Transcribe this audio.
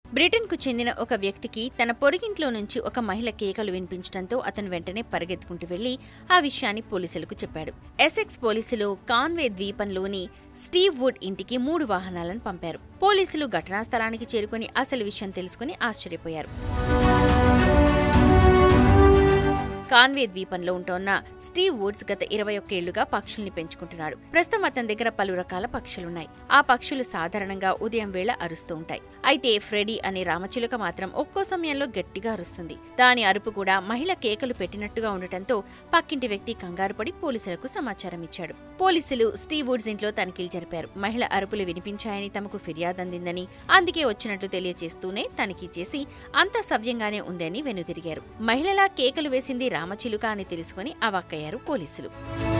బ్రిటన్కు చెందిన ఒక వ్యక్తికి తన పొరుగింట్లో నుంచి ఒక మహిళ కేకలు వినిపించడంతో అతను వెంటనే పరిగెత్తుకుంటూ వెళ్లి ఆ విషయాన్ని పోలీసులకు చెప్పాడు ఎసెక్స్ పోలీసులు కాన్వే ద్వీపంలోని స్టీవ్ వుడ్ ఇంటికి మూడు వాహనాలను పంపారు పోలీసులు ఘటనా స్థలానికి చేరుకుని అసలు విషయం తెలుసుకుని ఆశ్చర్యపోయారు కాన్వే ద్వీపంలో ఉంటోన్న స్టీవ్ వుడ్స్ గత ఇరవై ఒక్కేళ్లుగా పక్షుల్ని పెంచుకుంటున్నాడు ప్రస్తుతం అతని దగ్గర పలు రకాల పక్షులున్నాయి ఆ పక్షులు సాధారణంగా ఉదయం వేళ అరుస్తూ ఉంటాయి అయితే ఫ్రెడీ అనే రామచిలుక మాత్రం ఒక్కో సమయంలో గట్టిగా అరుస్తుంది దాని అరుపు కూడా మహిళ కేకలు పెట్టినట్టుగా ఉండటంతో పక్కింటి వ్యక్తి కంగారు పడి పోలీసులకు సమాచారం ఇచ్చాడు పోలీసులు స్టీవ్ వుడ్స్ ఇంట్లో తనిఖీలు జరిపారు మహిళ అరుపులు వినిపించాయని తమకు ఫిర్యాదు అందిందని అందుకే వచ్చినట్లు తెలియజేస్తూనే తనిఖీ చేసి అంతా సవ్యంగానే ఉందని వెనుదిరిగారు మహిళలా కేకలు వేసింది రామచిలుక అని తెలుసుకుని అవాక్కయ్యారు పోలీసులు